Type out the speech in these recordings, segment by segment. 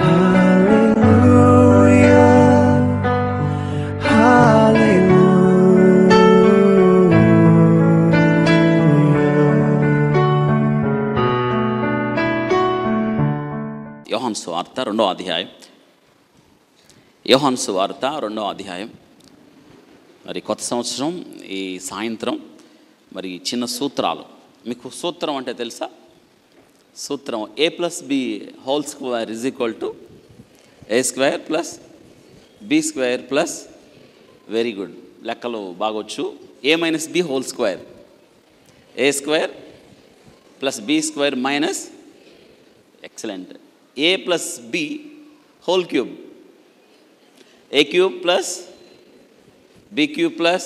యోహాన్ సువార్త రెండో అధ్యాయం యోహాన్ సువార్త రెండో అధ్యాయం మరి కొత్త సంవత్సరం ఈ సాయంత్రం మరి చిన్న సూత్రాలు మీకు సూత్రం అంటే తెలుసా సూత్రం A plus B whole square is equal to A square plus B square plus very good లెక్కలు బాగొచ్చు A minus B whole square A square plus B square minus excellent A plus B whole cube A cube plus B cube plus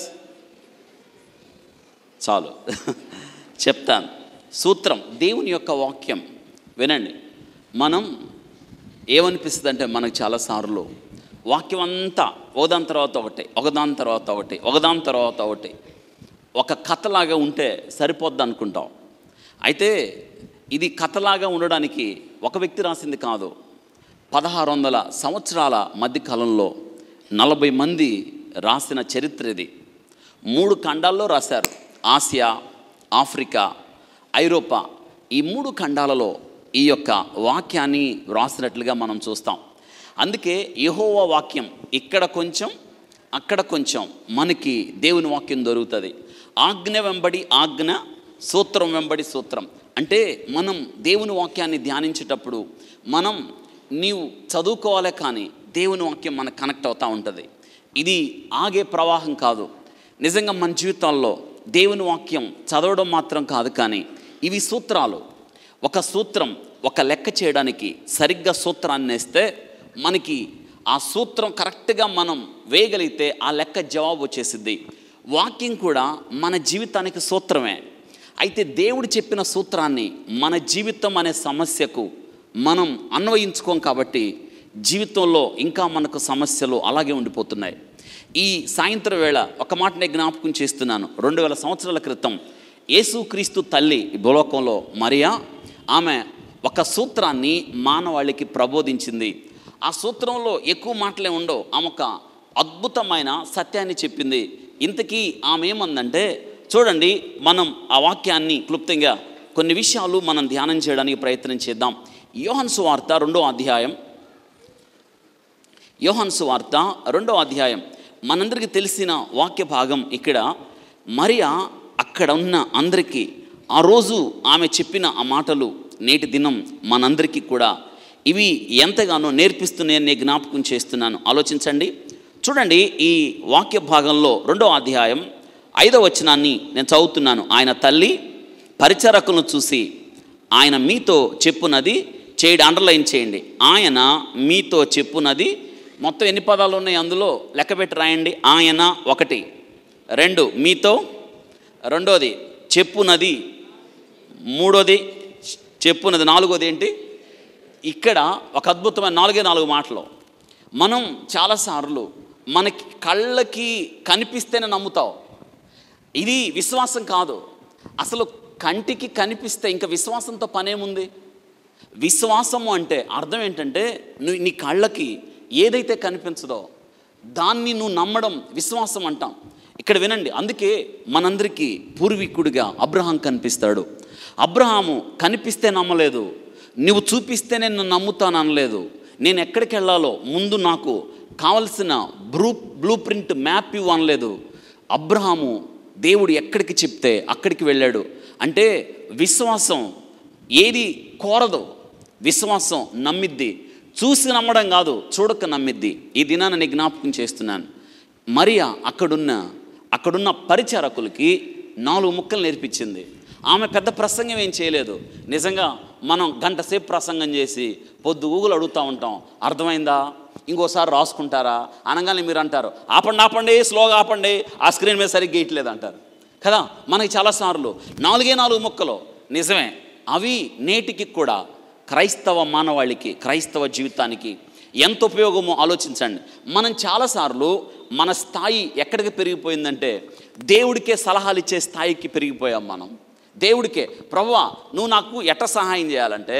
చాలు చెప్తాను సూత్రం దేవుని యొక్క వాక్యం వినండి మనం ఏమనిపిస్తుంది అంటే మనకు చాలాసార్లు వాక్యం అంతా ఒకదాని తర్వాత ఒకటి ఒకదాని తర్వాత ఒకటి ఒకదాని తర్వాత ఒకటి ఒక కథలాగా ఉంటే సరిపోద్ది అనుకుంటాం అయితే ఇది కథలాగా ఉండడానికి ఒక వ్యక్తి రాసింది కాదు పదహారు వందల సంవత్సరాల మధ్యకాలంలో నలభై మంది రాసిన చరిత్ర ఇది మూడు ఖండాల్లో రాశారు ఆసియా ఆఫ్రికా ఐరోపా ఈ మూడు ఖండాలలో ఈ యొక్క వాక్యాన్ని వ్రాసినట్లుగా మనం చూస్తాం అందుకే యెహోవా వాక్యం ఇక్కడ కొంచెం అక్కడ కొంచెం మనకి దేవుని వాక్యం దొరుకుతుంది ఆజ్ఞ వెంబడి ఆజ్ఞ సూత్రం వెంబడి సూత్రం అంటే మనం దేవుని వాక్యాన్ని ధ్యానించేటప్పుడు మనం నీవు చదువుకోవాలి కానీ దేవుని వాక్యం మనకు కనెక్ట్ అవుతూ ఉంటుంది ఇది ఆగే ప్రవాహం కాదు నిజంగా మన జీవితాల్లో దేవుని వాక్యం చదవడం మాత్రం కాదు కానీ ఇవి సూత్రాలు ఒక సూత్రం ఒక లెక్క చేయడానికి సరిగ్గా సూత్రాన్ని వేస్తే మనకి ఆ సూత్రం కరెక్ట్గా మనం వేయగలిగితే ఆ లెక్క జవాబు వచ్చేసిద్ది వాక్యం కూడా మన జీవితానికి సూత్రమే అయితే దేవుడు చెప్పిన సూత్రాన్ని మన జీవితం అనే సమస్యకు మనం అన్వయించుకోం కాబట్టి జీవితంలో ఇంకా మనకు సమస్యలు అలాగే ఉండిపోతున్నాయి ఈ సాయంత్రం వేళ ఒక మాట నేను జ్ఞాపకం చేస్తున్నాను రెండు వేల సంవత్సరాల క్రితం యేసుక్రీస్తు తల్లి ఈ భూలోకంలో మరియా ఆమె ఒక సూత్రాన్ని మానవాళికి ప్రబోధించింది ఆ సూత్రంలో ఎక్కువ మాటలే ఉండవు ఆమె ఒక అద్భుతమైన సత్యాన్ని చెప్పింది ఇంతకీ ఆమె ఏమందంటే చూడండి మనం ఆ వాక్యాన్ని క్లుప్తంగా కొన్ని విషయాలు మనం ధ్యానం చేయడానికి ప్రయత్నం చేద్దాం యోహన్ సువార్త రెండో అధ్యాయం యోహన్ సువార్త రెండో అధ్యాయం మనందరికీ తెలిసిన వాక్య భాగం ఇక్కడ మరియా అక్కడ ఉన్న అందరికీ ఆ రోజు ఆమె చెప్పిన ఆ మాటలు నేటి దినం మనందరికీ కూడా ఇవి ఎంతగానో నేర్పిస్తున్నాయని నేను జ్ఞాపకం చేస్తున్నాను ఆలోచించండి చూడండి ఈ వాక్య భాగంలో రెండో అధ్యాయం ఐదో వచనాన్ని నేను చదువుతున్నాను ఆయన తల్లి పరిచారకులను చూసి ఆయన మీతో చెప్పునది చేయడి అండర్లైన్ చేయండి ఆయన మీతో చెప్పునది మొత్తం ఎన్ని పదాలు ఉన్నాయి అందులో లెక్క పెట్టి రాయండి ఆయన ఒకటి రెండు మీతో రెండోది చెప్పునది మూడోది చెప్పునది నాలుగోది ఏంటి ఇక్కడ ఒక అద్భుతమైన నాలుగే నాలుగు మాటలు మనం చాలాసార్లు మనకి కళ్ళకి కనిపిస్తేనే నమ్ముతావు ఇది విశ్వాసం కాదు అసలు కంటికి కనిపిస్తే ఇంకా విశ్వాసంతో పనేముంది విశ్వాసము అంటే అర్థం ఏంటంటే నువ్వు నీ కళ్ళకి ఏదైతే కనిపించదో దాన్ని నువ్వు నమ్మడం విశ్వాసం అంటాం ఇక్కడ వినండి అందుకే మనందరికీ పూర్వీకుడిగా అబ్రహాం కనిపిస్తాడు అబ్రహాము కనిపిస్తే నమ్మలేదు నువ్వు చూపిస్తే నేను నమ్ముతాను అనలేదు నేను ఎక్కడికి వెళ్ళాలో ముందు నాకు కావలసిన బ్లూ బ్లూ ప్రింట్ మ్యాప్ ఇవ్వు అనలేదు అబ్రహాము దేవుడు ఎక్కడికి చెప్తే అక్కడికి వెళ్ళాడు అంటే విశ్వాసం ఏది కోరదు విశ్వాసం నమ్మిద్ది చూసి నమ్మడం కాదు చూడక నమ్మిద్ది ఈ దినాన్ని నేను జ్ఞాపకం చేస్తున్నాను మరియా అక్కడున్న అక్కడున్న పరిచారకులకి నాలుగు ముక్కలు నేర్పించింది ఆమె పెద్ద ప్రసంగం ఏం చేయలేదు నిజంగా మనం గంట సేపు ప్రసంగం చేసి పొద్దు ఊగులు అడుగుతూ ఉంటాం అర్థమైందా ఇంకోసారి రాసుకుంటారా అనగానే మీరు అంటారు ఆపండి ఆపండి స్లోగా ఆపండి ఆ స్క్రీన్ మీద సరిగ్గా గీయట్లేదు అంటారు కదా మనకి చాలాసార్లు నాలుగే నాలుగు ముక్కలు నిజమే అవి నేటికి కూడా క్రైస్తవ మానవాళికి క్రైస్తవ జీవితానికి ఎంత ఉపయోగమో ఆలోచించండి మనం చాలాసార్లు మన స్థాయి ఎక్కడికి పెరిగిపోయిందంటే దేవుడికే సలహాలు ఇచ్చే స్థాయికి పెరిగిపోయాం మనం దేవుడికే ప్రవ్వా నువ్వు నాకు ఎట్ట సహాయం చేయాలంటే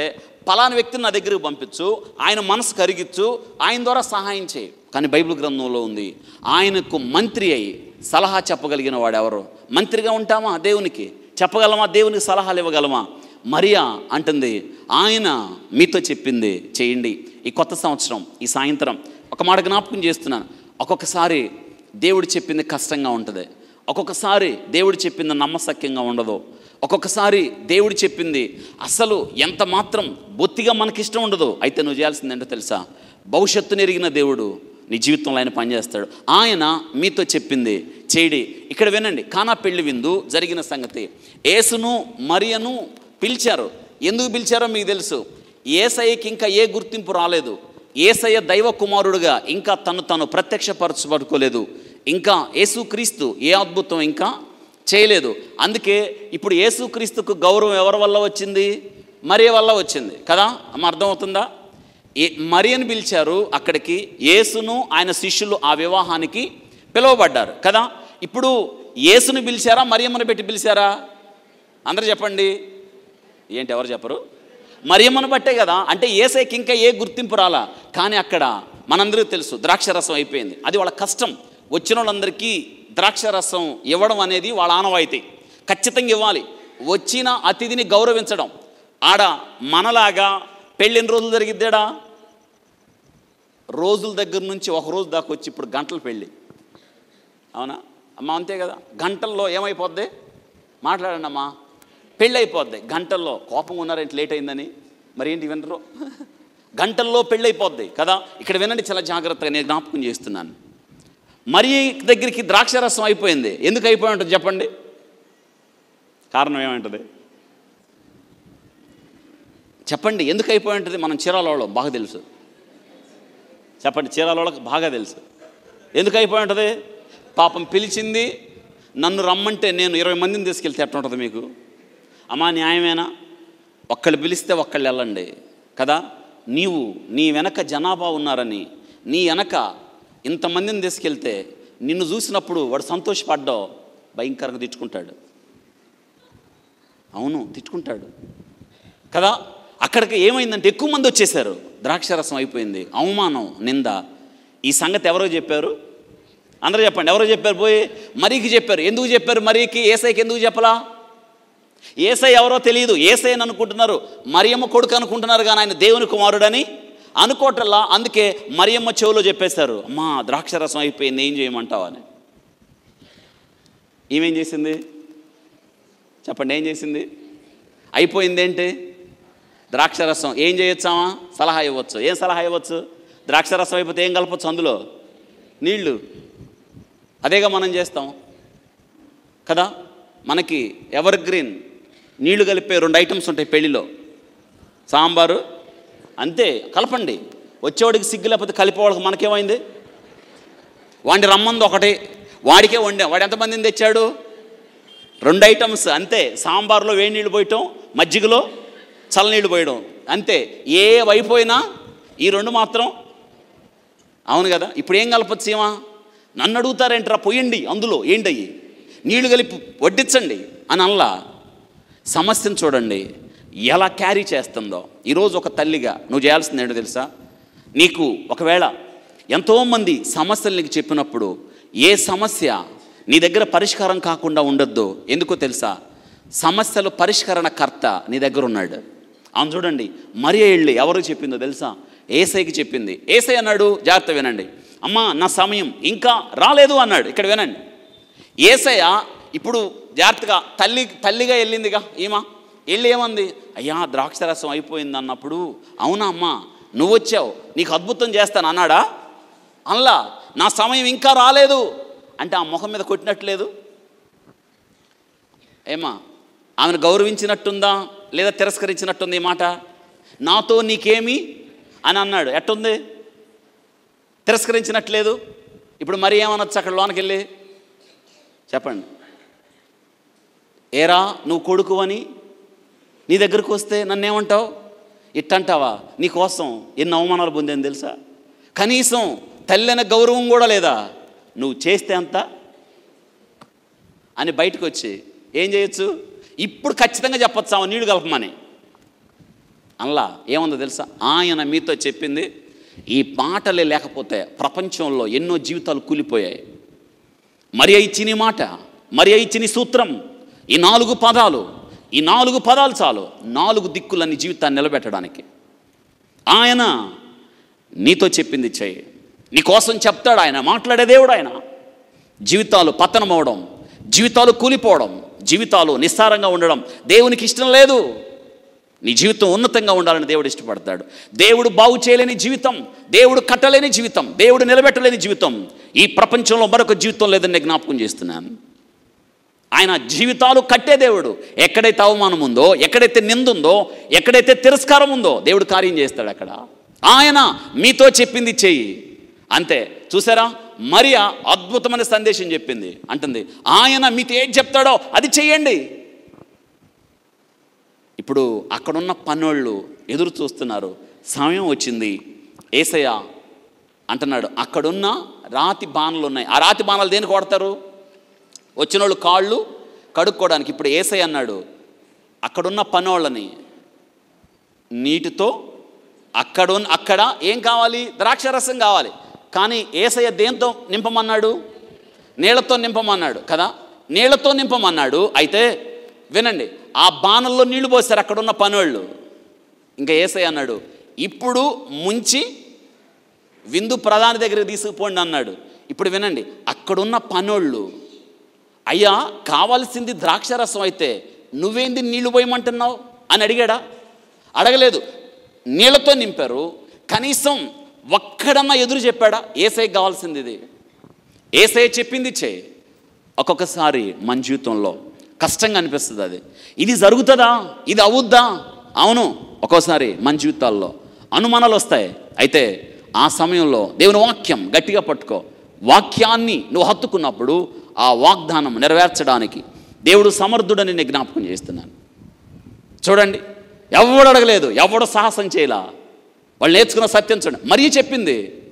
పలానా వ్యక్తిని నా దగ్గరికి పంపించు ఆయన మనసు కరిగించు ఆయన ద్వారా సహాయం చేయి కానీ బైబిల్ గ్రంథంలో ఉంది ఆయనకు మంత్రి అయి సలహా చెప్పగలిగిన వాడు ఎవరు మంత్రిగా ఉంటామా దేవునికి చెప్పగలమా దేవునికి సలహాలు ఇవ్వగలమా మరియా అంటుంది ఆయన మీతో చెప్పింది చేయండి ఈ కొత్త సంవత్సరం ఈ సాయంత్రం ఒక మాట జ్ఞాపకం చేస్తున్నాను ఒక్కొక్కసారి దేవుడు చెప్పింది కష్టంగా ఉంటుంది ఒక్కొక్కసారి దేవుడు చెప్పింది నమ్మసక్యంగా ఉండదు ఒక్కొక్కసారి దేవుడు చెప్పింది అసలు ఎంత మాత్రం బొత్తిగా మనకిష్టం ఉండదు అయితే నువ్వు చేయాల్సింది ఏంటో తెలుసా భవిష్యత్తును ఎరిగిన దేవుడు నీ జీవితంలో ఆయన పనిచేస్తాడు ఆయన మీతో చెప్పింది చేయడి ఇక్కడ వినండి కానా పెళ్లి విందు జరిగిన సంగతి ఏసును మరియను పిలిచారు ఎందుకు పిలిచారో మీకు తెలుసు ఏసయ్యకి ఇంకా ఏ గుర్తింపు రాలేదు ఏసయ్య దైవ కుమారుడుగా ఇంకా తను తను ప్రత్యక్షపరచబడుకోలేదు ఇంకా యేసుక్రీస్తు ఏ అద్భుతం ఇంకా చేయలేదు అందుకే ఇప్పుడు యేసుక్రీస్తుకు గౌరవం ఎవరి వల్ల వచ్చింది మరియ వల్ల వచ్చింది కదా అమ్మ అర్థమవుతుందా ఏ మరియని పిలిచారు అక్కడికి యేసును ఆయన శిష్యులు ఆ వివాహానికి పిలువబడ్డారు కదా ఇప్పుడు యేసుని పిలిచారా మరియమ్మను పెట్టి పిలిచారా అందరూ చెప్పండి ఏంటి ఎవరు చెప్పరు మరియమ్మను బట్టే కదా అంటే ఏసైకి ఇంకా ఏ గుర్తింపు రాలా కానీ అక్కడ మనందరికీ తెలుసు ద్రాక్షరసం అయిపోయింది అది వాళ్ళ కష్టం వచ్చిన వాళ్ళందరికీ ద్రాక్షరసం ఇవ్వడం అనేది వాళ్ళ ఆనవాయితీ ఖచ్చితంగా ఇవ్వాలి వచ్చిన అతిథిని గౌరవించడం ఆడ మనలాగా పెళ్ళి ఎన్ని రోజులు జరిగిద్దాడా రోజుల దగ్గర నుంచి ఒక రోజు దాకా వచ్చి ఇప్పుడు గంటలు పెళ్ళి అవునా అమ్మ అంతే కదా గంటల్లో ఏమైపోద్ది మాట్లాడండి అమ్మా పెళ్ళి అయిపోద్ది గంటల్లో కోపంగా ఉన్నారేంటి లేట్ అయిందని మరి ఏంటి వినరు గంటల్లో పెళ్ళి అయిపోద్ది కదా ఇక్కడ వినండి చాలా జాగ్రత్తగా నేను జ్ఞాపకం చేస్తున్నాను మరి దగ్గరికి ద్రాక్షరసం అయిపోయింది ఎందుకు అయిపోయి ఉంటుంది చెప్పండి కారణం ఏమంటుంది చెప్పండి ఎందుకు అయిపోయి ఉంటుంది మనం చీరాలలో బాగా తెలుసు చెప్పండి చీరాలలో బాగా తెలుసు ఎందుకు అయిపోయి ఉంటుంది పాపం పిలిచింది నన్ను రమ్మంటే నేను ఇరవై మందిని తీసుకెళ్తే ఎట్లా ఉంటుంది మీకు అమ్మా న్యాయమేనా ఒక్కళ్ళు పిలిస్తే ఒక్కళ్ళు వెళ్ళండి కదా నీవు నీ వెనక జనాభా ఉన్నారని నీ వెనక ఇంతమందిని తీసుకెళ్తే నిన్ను చూసినప్పుడు వాడు సంతోషపడ్డావు భయంకరంగా తిట్టుకుంటాడు అవును తిట్టుకుంటాడు కదా అక్కడికి ఏమైందంటే ఎక్కువ మంది వచ్చేసారు ద్రాక్షరసం అయిపోయింది అవమానం నింద ఈ సంగతి ఎవరో చెప్పారు అందరూ చెప్పండి ఎవరో చెప్పారు పోయి మరీకి చెప్పారు ఎందుకు చెప్పారు మరీకి ఏసైకి ఎందుకు చెప్పలా ఏసై ఎవరో తెలియదు ఏసై అని అనుకుంటున్నారు మరియమ్మ కొడుకు అనుకుంటున్నారు కానీ ఆయన దేవుని కుమారుడని అనుకోవటల్లా అందుకే మరియమ్మ చెవులో చెప్పేశారు అమ్మా ద్రాక్షరసం అయిపోయింది ఏం చేయమంటావా అని ఈమెం చేసింది చెప్పండి ఏం చేసింది అయిపోయింది ఏంటి ద్రాక్షరసం ఏం చేయొచ్చామా సలహా ఇవ్వచ్చు ఏం సలహా ఇవ్వచ్చు ద్రాక్షరసం అయిపోతే ఏం కలపచ్చు అందులో నీళ్లు అదేగా మనం చేస్తాం కదా మనకి ఎవర్ గ్రీన్ నీళ్లు కలిపే రెండు ఐటమ్స్ ఉంటాయి పెళ్లిలో సాంబారు అంతే కలపండి వచ్చేవాడికి సిగ్గు లేకపోతే కలిపేవాడికి మనకేమైంది వాడిని రమ్మంది ఒకటి వాడికే వండా వాడు ఎంతమందిని తెచ్చాడు రెండు ఐటమ్స్ అంతే సాంబార్లో వేడి నీళ్ళు పోయటం మజ్జిగలో చల్లనీళ్ళు పోయడం అంతే ఏ అయిపోయినా ఈ రెండు మాత్రం అవును కదా ఇప్పుడు ఏం కలపచ్చు ఏమా నన్ను అడుగుతారేంట్రా పోయండి అందులో ఏంటయ్యి నీళ్లు కలిపి వడ్డించండి అని అనలా సమస్యను చూడండి ఎలా క్యారీ చేస్తుందో ఈరోజు ఒక తల్లిగా నువ్వు చేయాల్సింది ఏంటో తెలుసా నీకు ఒకవేళ ఎంతోమంది సమస్యలు నీకు చెప్పినప్పుడు ఏ సమస్య నీ దగ్గర పరిష్కారం కాకుండా ఉండొద్దు ఎందుకో తెలుసా సమస్యలు పరిష్కరణ కర్త నీ దగ్గర ఉన్నాడు అవును చూడండి మరి వెళ్ళి ఎవరు చెప్పిందో తెలుసా ఏసైకి చెప్పింది ఏసై అన్నాడు జాగ్రత్త వినండి అమ్మా నా సమయం ఇంకా రాలేదు అన్నాడు ఇక్కడ వినండి ఏసయ్య ఇప్పుడు జాగ్రత్తగా తల్లి తల్లిగా వెళ్ళిందిగా ఈమా వెళ్ళి ఏమంది అయ్యా ద్రాక్షరసం అయిపోయింది అన్నప్పుడు అవునా అమ్మా నువ్వు వచ్చావు నీకు అద్భుతం చేస్తాను అన్నాడా అనలా నా సమయం ఇంకా రాలేదు అంటే ఆ ముఖం మీద కొట్టినట్లేదు ఏమా ఆమెను గౌరవించినట్టుందా లేదా తిరస్కరించినట్టుంది ఈ మాట నాతో నీకేమి అని అన్నాడు ఎట్టుంది తిరస్కరించినట్లేదు ఇప్పుడు మరి ఏమనొచ్చు అక్కడ లోనకి వెళ్ళి చెప్పండి ఏరా నువ్వు కొడుకు అని నీ దగ్గరకు వస్తే నన్నేమంటావు ఇట్టంటావా నీ కోసం ఎన్ని అవమానాలు పొందేని తెలుసా కనీసం తల్లిన గౌరవం కూడా లేదా నువ్వు చేస్తే అంత అని బయటకు వచ్చి ఏం చేయొచ్చు ఇప్పుడు ఖచ్చితంగా చెప్పొచ్చు ఆమె నీళ్లు కలపమని అనలా ఏముందో తెలుసా ఆయన మీతో చెప్పింది ఈ మాటలే లేకపోతే ప్రపంచంలో ఎన్నో జీవితాలు కూలిపోయాయి మరి ఇచ్చిన ఈ మాట మరి ఇచ్చిన ఈ సూత్రం ఈ నాలుగు పదాలు ఈ నాలుగు పదాలు చాలు నాలుగు దిక్కులన్నీ జీవితాన్ని నిలబెట్టడానికి ఆయన నీతో చెప్పింది చేయి నీ కోసం చెప్తాడు ఆయన మాట్లాడే దేవుడు ఆయన జీవితాలు పతనమవడం జీవితాలు కూలిపోవడం జీవితాలు నిస్సారంగా ఉండడం దేవునికి ఇష్టం లేదు నీ జీవితం ఉన్నతంగా ఉండాలని దేవుడు ఇష్టపడతాడు దేవుడు బాగు చేయలేని జీవితం దేవుడు కట్టలేని జీవితం దేవుడు నిలబెట్టలేని జీవితం ఈ ప్రపంచంలో మరొక జీవితం లేదని నేను జ్ఞాపకం చేస్తున్నాను ఆయన జీవితాలు కట్టే దేవుడు ఎక్కడైతే అవమానం ఉందో ఎక్కడైతే నింద ఉందో ఎక్కడైతే తిరస్కారం ఉందో దేవుడు కార్యం చేస్తాడు అక్కడ ఆయన మీతో చెప్పింది చెయ్యి అంతే చూసారా మరియా అద్భుతమైన సందేశం చెప్పింది అంటుంది ఆయన మీతో ఏం చెప్తాడో అది చెయ్యండి ఇప్పుడు అక్కడున్న పన్నోళ్ళు ఎదురు చూస్తున్నారు సమయం వచ్చింది ఏసయ్య అంటున్నాడు అక్కడున్న రాతి బాణలు ఉన్నాయి ఆ రాతి బాణాలు దేనికి కొడతారు వచ్చిన వాళ్ళు కాళ్ళు కడుక్కోవడానికి ఇప్పుడు ఏసై అన్నాడు అక్కడున్న పనోళ్ళని నీటితో అక్కడ అక్కడ ఏం కావాలి ద్రాక్షరసం కావాలి కానీ ఏసయ్య దేంతో నింపమన్నాడు నీళ్లతో నింపమన్నాడు కదా నీళ్లతో నింపమన్నాడు అయితే వినండి ఆ బాణల్లో నీళ్లు పోస్తారు అక్కడున్న పనోళ్ళు ఇంకా ఏసయ్య అన్నాడు ఇప్పుడు ముంచి విందు ప్రధాని దగ్గరికి తీసుకుపోండి అన్నాడు ఇప్పుడు వినండి అక్కడున్న పనోళ్ళు అయ్యా కావాల్సింది ద్రాక్షరసం అయితే నువ్వేంది నీళ్లు పోయమంటున్నావు అని అడిగాడా అడగలేదు నీళ్లతో నింపారు కనీసం ఒక్కడన్నా ఎదురు చెప్పాడా ఏసై కావాల్సింది ఇది ఏసై చెప్పింది చేయి ఒక్కొక్కసారి మన జీవితంలో కష్టంగా అనిపిస్తుంది అది ఇది జరుగుతుందా ఇది అవుద్దా అవును ఒక్కోసారి మన జీవితాల్లో అనుమానాలు వస్తాయి అయితే ఆ సమయంలో దేవుని వాక్యం గట్టిగా పట్టుకో వాక్యాన్ని నువ్వు హత్తుకున్నప్పుడు ఆ వాగ్దానం నెరవేర్చడానికి దేవుడు సమర్థుడని నేను జ్ఞాపకం చేస్తున్నాను చూడండి ఎవడు అడగలేదు ఎవడు సాహసం చేయలా వాళ్ళు నేర్చుకున్న సత్యం చూడండి మరీ చెప్పింది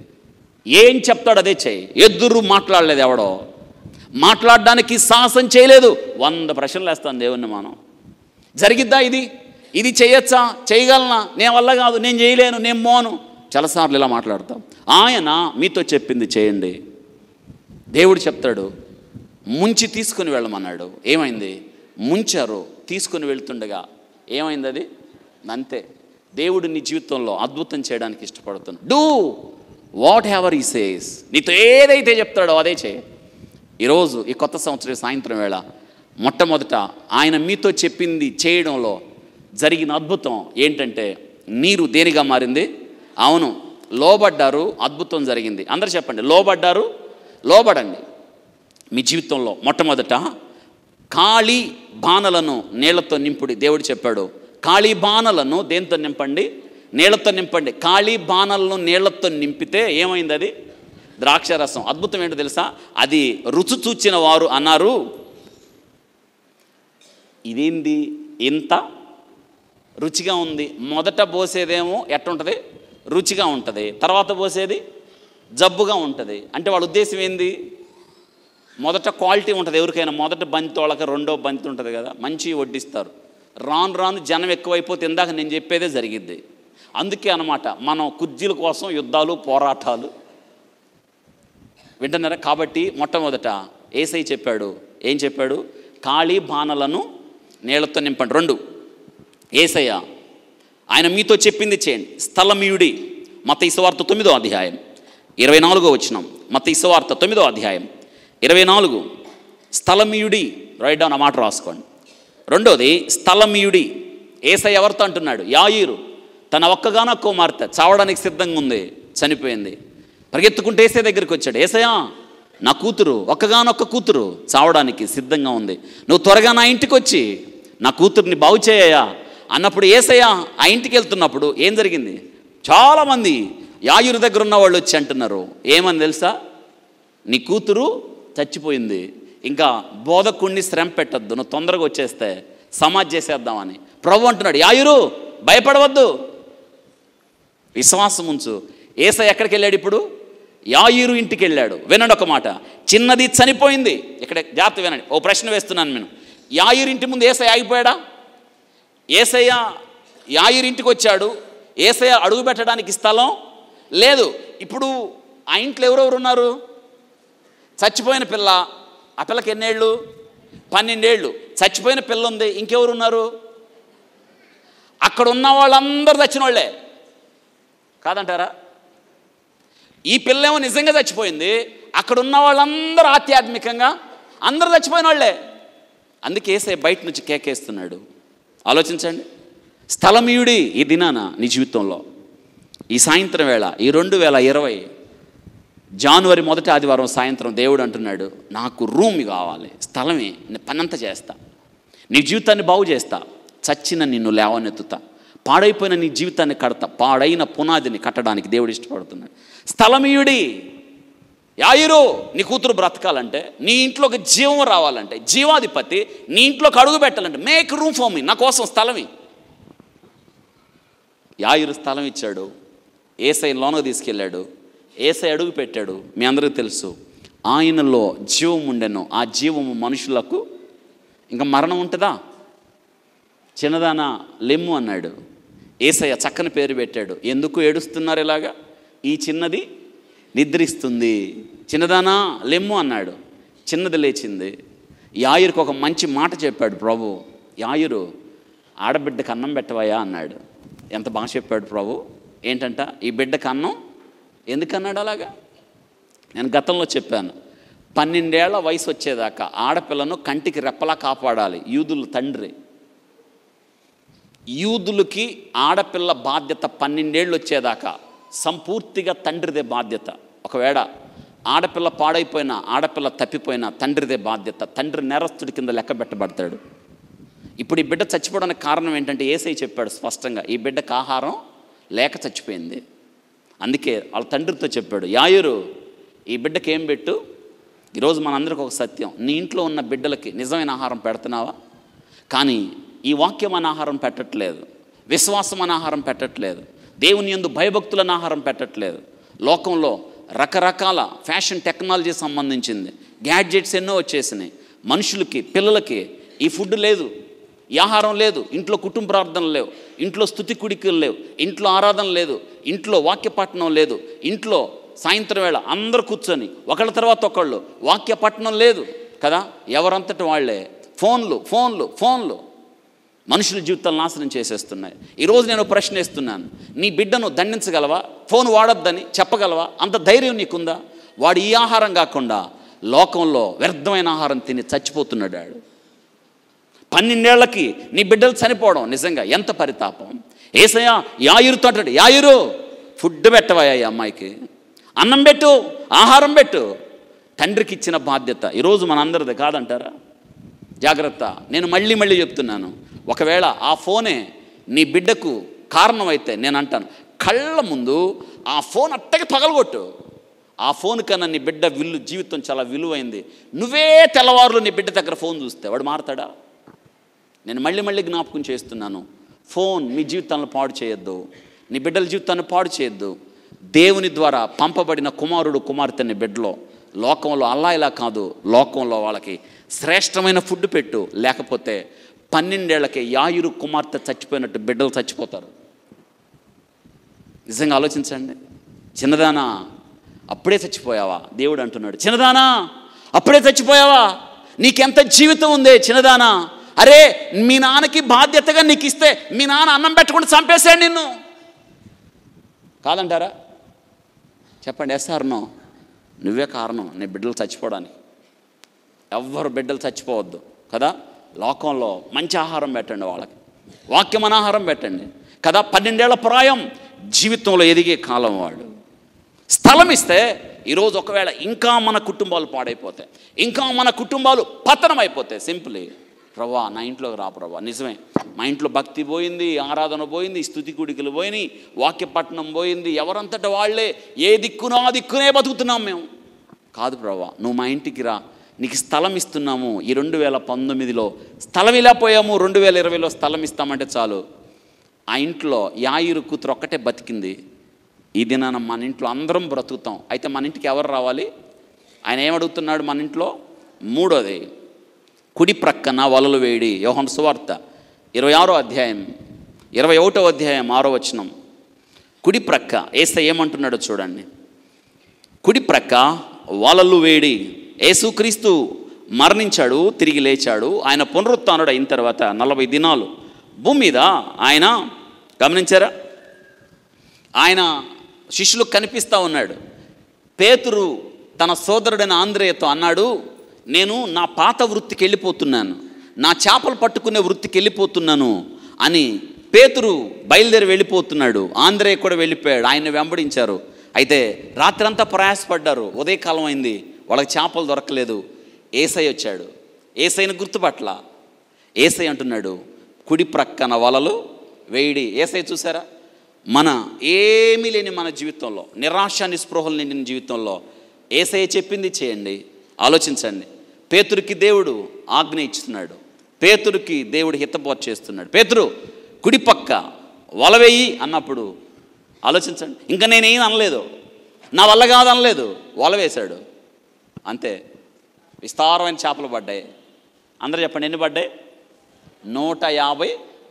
ఏం చెప్తాడు అదే చేయి ఎదురు మాట్లాడలేదు ఎవడో మాట్లాడడానికి సాహసం చేయలేదు వంద ప్రశ్నలు వేస్తాను దేవుణ్ణి మనం జరిగిద్దా ఇది ఇది చేయొచ్చా చేయగలనా నేను వల్ల కాదు నేను చేయలేను నేను మోను చాలాసార్లు ఇలా మాట్లాడతాం ఆయన మీతో చెప్పింది చేయండి దేవుడు చెప్తాడు ముంచి తీసుకుని వెళ్ళమన్నాడు ఏమైంది ముంచారు తీసుకుని వెళ్తుండగా ఏమైంది అది అంతే దేవుడు నీ జీవితంలో అద్భుతం చేయడానికి ఇష్టపడుతున్నాడు డూ వాట్ హ్యావర్ ఈ సేస్ నీతో ఏదైతే చెప్తాడో అదే చేయి ఈరోజు ఈ కొత్త సంవత్సరం సాయంత్రం వేళ మొట్టమొదట ఆయన మీతో చెప్పింది చేయడంలో జరిగిన అద్భుతం ఏంటంటే నీరు దేనిగా మారింది అవును లోబడ్డారు అద్భుతం జరిగింది అందరు చెప్పండి లోబడ్డారు లోబడండి మీ జీవితంలో మొట్టమొదట ఖాళీ బాణలను నీళ్లతో నింపుడి దేవుడు చెప్పాడు ఖాళీ బాణలను దేంతో నింపండి నీళ్లతో నింపండి ఖాళీ బాణలను నీళ్లతో నింపితే ఏమైంది అది ద్రాక్షరసం అద్భుతం ఏంటో తెలుసా అది రుచి చూచిన వారు అన్నారు ఇదేంది ఇంత రుచిగా ఉంది మొదట పోసేదేమో ఎట్టుంటుంది రుచిగా ఉంటుంది తర్వాత పోసేది జబ్బుగా ఉంటుంది అంటే వాళ్ళ ఉద్దేశం ఏంది మొదట క్వాలిటీ ఉంటుంది ఎవరికైనా మొదట బంతి వాళ్ళకి రెండో బంతి ఉంటుంది కదా మంచి వడ్డిస్తారు రాను రాను జనం ఎక్కువైపోతే ఇందాక నేను చెప్పేదే జరిగిద్ది అందుకే అనమాట మనం కుర్జీల కోసం యుద్ధాలు పోరాటాలు వింటున్నారా కాబట్టి మొట్టమొదట ఏసై చెప్పాడు ఏం చెప్పాడు ఖాళీ బాణలను నీళ్లతో నింపండి రెండు ఏసయ్య ఆయన మీతో చెప్పింది చేయండి స్థలమీయుడి మత ఇసువార్త తొమ్మిదో అధ్యాయం ఇరవై నాలుగో వచ్చినాం మత ఇసువార్త తొమ్మిదో అధ్యాయం ఇరవై నాలుగు స్థలమీయుడి రైట్ డౌన్ ఆ మాట రాసుకోండి రెండోది స్థలమీయుడి ఏసై ఎవరితో అంటున్నాడు యాయిరు తన ఒక్కగానో కుమార్తె చావడానికి సిద్ధంగా ఉంది చనిపోయింది పరిగెత్తుకుంటే ఏసై దగ్గరికి వచ్చాడు ఏసయా నా కూతురు ఒక్కగానొక్క కూతురు చావడానికి సిద్ధంగా ఉంది నువ్వు త్వరగా నా ఇంటికి వచ్చి నా కూతుర్ని బాగు చేయయా అన్నప్పుడు ఏసయ్య ఆ ఇంటికి వెళ్తున్నప్పుడు ఏం జరిగింది చాలామంది యాయురు దగ్గర ఉన్న వాళ్ళు వచ్చి అంటున్నారు ఏమని తెలుసా నీ కూతురు చచ్చిపోయింది ఇంకా బోధకుణ్ణి శ్రమ పెట్టద్దు నువ్వు తొందరగా వచ్చేస్తే సమాజ్ చేసేద్దామని ప్రభు అంటున్నాడు యాయురు భయపడవద్దు విశ్వాసం ఉంచు ఏస ఎక్కడికి వెళ్ళాడు ఇప్పుడు యాయూరు ఇంటికి వెళ్ళాడు వినండి ఒక మాట చిన్నది చనిపోయింది ఇక్కడ జాగ్రత్త వినండి ఓ ప్రశ్న వేస్తున్నాను నేను యాయూరు ఇంటి ముందు ఏసై ఆగిపోయాడా ఏసయ్య యాయిర్ ఇంటికి వచ్చాడు ఏసయ్య అడుగు పెట్టడానికి స్థలం లేదు ఇప్పుడు ఆ ఇంట్లో ఎవరెవరు ఉన్నారు చచ్చిపోయిన పిల్ల ఆ పిల్లకి ఎన్నేళ్ళు పన్నెండేళ్ళు చచ్చిపోయిన పిల్ల ఉంది ఇంకెవరు ఉన్నారు అక్కడ ఉన్న వాళ్ళందరూ చచ్చిన వాళ్ళే కాదంటారా ఈ పిల్లేమో నిజంగా చచ్చిపోయింది అక్కడ ఉన్న వాళ్ళందరూ ఆధ్యాత్మికంగా అందరూ చచ్చిపోయిన వాళ్ళే అందుకే ఏసే బయట నుంచి కేకేస్తున్నాడు ఆలోచించండి స్థలమీయుడి ఈ దినాన నీ జీవితంలో ఈ సాయంత్రం వేళ ఈ రెండు వేల ఇరవై జనవరి మొదటి ఆదివారం సాయంత్రం దేవుడు అంటున్నాడు నాకు రూమ్ కావాలి స్థలమే నేను పనంతా చేస్తా నీ జీవితాన్ని బాగు చేస్తా చచ్చిన నిన్ను లేవనెత్తుతా పాడైపోయిన నీ జీవితాన్ని కడతా పాడైన పునాదిని కట్టడానికి దేవుడు ఇష్టపడుతున్నాడు స్థలమీయుడి యాయిరు నీ కూతురు బ్రతకాలంటే నీ ఇంట్లోకి జీవం రావాలంటే జీవాధిపతి నీ ఇంట్లోకి అడుగు పెట్టాలంటే మేక్ రూమ్ ఫర్ మీ నా కోసం స్థలమే యాయిరు స్థలం ఇచ్చాడు ఏసై లోనకు తీసుకెళ్ళాడు ఏసై అడుగు పెట్టాడు మీ అందరికీ తెలుసు ఆయనలో జీవం ఉండెను ఆ జీవము మనుషులకు ఇంకా మరణం ఉంటుందా చిన్నదానా లెమ్ము అన్నాడు ఏసయ్య చక్కని పేరు పెట్టాడు ఎందుకు ఏడుస్తున్నారు ఇలాగా ఈ చిన్నది నిద్రిస్తుంది చిన్నదానా లెమ్ము అన్నాడు చిన్నది లేచింది యాయురికి ఒక మంచి మాట చెప్పాడు ప్రభు యాయురు ఆడబిడ్డకు అన్నం పెట్టవయా అన్నాడు ఎంత బాగా చెప్పాడు ప్రభు ఏంటంట ఈ బిడ్డకు అన్నం ఎందుకన్నాడు అలాగా నేను గతంలో చెప్పాను పన్నెండేళ్ల వయసు వచ్చేదాకా ఆడపిల్లను కంటికి రెప్పలా కాపాడాలి యూదులు తండ్రి యూదులకి ఆడపిల్ల బాధ్యత పన్నెండేళ్ళు వచ్చేదాకా సంపూర్తిగా తండ్రిదే బాధ్యత ఒకవేళ ఆడపిల్ల పాడైపోయినా ఆడపిల్ల తప్పిపోయినా తండ్రిదే బాధ్యత తండ్రి నేరస్తుడి కింద లెక్క పెట్టబడతాడు ఇప్పుడు ఈ బిడ్డ చచ్చిపోవడానికి కారణం ఏంటంటే ఏసై చెప్పాడు స్పష్టంగా ఈ బిడ్డకు ఆహారం లేక చచ్చిపోయింది అందుకే వాళ్ళ తండ్రితో చెప్పాడు యాయురు ఈ బిడ్డకి ఏం పెట్టు ఈరోజు మనందరికి ఒక సత్యం నీ ఇంట్లో ఉన్న బిడ్డలకి నిజమైన ఆహారం పెడుతున్నావా కానీ ఈ వాక్యం అనే ఆహారం పెట్టట్లేదు విశ్వాసం అనే ఆహారం పెట్టట్లేదు దేవుని ఎందు భయభక్తులను ఆహారం పెట్టట్లేదు లోకంలో రకరకాల ఫ్యాషన్ టెక్నాలజీ సంబంధించింది గ్యాడ్జెట్స్ ఎన్నో వచ్చేసినాయి మనుషులకి పిల్లలకి ఈ ఫుడ్ లేదు ఈ ఆహారం లేదు ఇంట్లో కుటుంబ ప్రార్థనలు లేవు ఇంట్లో స్థుతి కుడికలు లేవు ఇంట్లో ఆరాధన లేదు ఇంట్లో వాక్యపట్నం లేదు ఇంట్లో సాయంత్రం వేళ అందరూ కూర్చొని ఒకళ్ళ తర్వాత ఒకళ్ళు వాక్యపట్నం లేదు కదా ఎవరంతటి వాళ్ళే ఫోన్లు ఫోన్లు ఫోన్లు మనుషుల జీవితాలు నాశనం చేసేస్తున్నాయి ఈరోజు నేను ప్రశ్న వేస్తున్నాను నీ బిడ్డను దండించగలవా ఫోన్ వాడొద్దని చెప్పగలవా అంత ధైర్యం నీకుందా వాడు ఈ ఆహారం కాకుండా లోకంలో వ్యర్థమైన ఆహారం తిని చచ్చిపోతున్నాడు వాడు పన్నెండేళ్లకి నీ బిడ్డలు చనిపోవడం నిజంగా ఎంత పరితాపం ఏసయ్యా యాయురుతో అంటాడు యాయురు ఫుడ్ పెట్టవా ఈ అమ్మాయికి అన్నం పెట్టు ఆహారం పెట్టు తండ్రికి ఇచ్చిన బాధ్యత ఈరోజు మనందరిది కాదంటారా జాగ్రత్త నేను మళ్ళీ మళ్ళీ చెప్తున్నాను ఒకవేళ ఆ ఫోనే నీ బిడ్డకు కారణమైతే నేను అంటాను కళ్ళ ముందు ఆ ఫోన్ అట్టకి పగలగొట్టు ఆ ఫోన్ కన్నా నీ బిడ్డ విల్లు జీవితం చాలా విలువైంది నువ్వే తెల్లవారులు నీ బిడ్డ దగ్గర ఫోన్ చూస్తే వాడు మారతాడా నేను మళ్ళీ మళ్ళీ జ్ఞాపకం చేస్తున్నాను ఫోన్ మీ జీవితాలను పాడు చేయొద్దు నీ బిడ్డల జీవితాన్ని పాడు చేయొద్దు దేవుని ద్వారా పంపబడిన కుమారుడు కుమార్తె నీ బిడ్డలో లోకంలో అల్లా ఇలా కాదు లోకంలో వాళ్ళకి శ్రేష్టమైన ఫుడ్ పెట్టు లేకపోతే పన్నెండేళ్లకి యాయురు కుమార్తె చచ్చిపోయినట్టు బిడ్డలు చచ్చిపోతారు నిజంగా ఆలోచించండి చిన్నదానా అప్పుడే చచ్చిపోయావా దేవుడు అంటున్నాడు చిన్నదానా అప్పుడే చచ్చిపోయావా నీకెంత జీవితం ఉంది చిన్నదానా అరే మీ నాన్నకి బాధ్యతగా నీకు ఇస్తే మీ నాన్న అన్నం పెట్టకుండా చంపేశాడు నిన్ను కాదంటారా చెప్పండి ఎస్ నో నువ్వే కారణం నీ బిడ్డలు చచ్చిపోవడానికి ఎవ్వరు బిడ్డలు చచ్చిపోవద్దు కదా లోకంలో మంచి ఆహారం పెట్టండి వాళ్ళకి వాక్యం అనాహారం పెట్టండి కదా పన్నెండేళ్ల ప్రాయం జీవితంలో ఎదిగే కాలం వాడు స్థలం ఇస్తే ఈరోజు ఒకవేళ ఇంకా మన కుటుంబాలు పాడైపోతాయి ఇంకా మన కుటుంబాలు పతనం అయిపోతాయి సింపుల్లీ ప్రభా నా ఇంట్లోకి రా ప్రభా నిజమే మా ఇంట్లో భక్తి పోయింది ఆరాధన పోయింది స్థుతి కుడికలు పోయినాయి వాక్యపట్నం పోయింది ఎవరంతట వాళ్ళే ఏ దిక్కునో ఆ దిక్కునే బతుకుతున్నాం మేము కాదు ప్రభా నువ్వు మా ఇంటికి రా నీకు స్థలం ఇస్తున్నాము ఈ రెండు వేల పంతొమ్మిదిలో స్థలం ఇలా పోయాము రెండు వేల ఇరవైలో స్థలం ఇస్తామంటే చాలు ఆ ఇంట్లో యాయిరు కూతురు ఒక్కటే బతికింది ఈ దినాన మన ఇంట్లో అందరం బ్రతుకుతాం అయితే మన ఇంటికి ఎవరు రావాలి ఆయన ఏమడుగుతున్నాడు మన ఇంట్లో మూడోది కుడి ప్రక్కన వలలు వేడి యోహన్ సువార్త ఇరవై ఆరో అధ్యాయం ఇరవై ఒకటో అధ్యాయం ఆరో వచనం కుడి ప్రక్క ఏస ఏమంటున్నాడో చూడండి కుడి ప్రక్క వలలు వేడి యేసుక్రీస్తు మరణించాడు తిరిగి లేచాడు ఆయన పునరుత్నుడు అయిన తర్వాత నలభై దినాలు భూమి మీద ఆయన గమనించారా ఆయన శిష్యులకు కనిపిస్తూ ఉన్నాడు పేతురు తన సోదరుడైన ఆంధ్రేయతో అన్నాడు నేను నా పాత వృత్తికి వెళ్ళిపోతున్నాను నా చేపలు పట్టుకునే వృత్తికి వెళ్ళిపోతున్నాను అని పేతురు బయలుదేరి వెళ్ళిపోతున్నాడు ఆంధ్రేయ కూడా వెళ్ళిపోయాడు ఆయన వెంబడించారు అయితే రాత్రంతా ప్రయాసపడ్డారు ఉదయకాలం అయింది వాళ్ళకి చేపలు దొరకలేదు ఏసై వచ్చాడు ఏసైని గుర్తుపట్ల ఏసై అంటున్నాడు కుడి ప్రక్కన వలలు వేయిడి ఏసై చూసారా మన ఏమీ లేని మన జీవితంలో నిరాశ నిస్పృహలు నిండిన జీవితంలో ఏసై చెప్పింది చేయండి ఆలోచించండి పేతురికి దేవుడు ఆజ్ఞ ఇస్తున్నాడు పేతురికి దేవుడు హితబోధ చేస్తున్నాడు పేతురు కుడి పక్క వలవేయి అన్నప్పుడు ఆలోచించండి ఇంకా నేనేం అనలేదు నా వల్ల కాదు అనలేదు వల వేశాడు అంతే విస్తారమైన చేపలు పడ్డాయి అందరూ చెప్పండి ఎన్ని పడ్డాయి నూట యాభై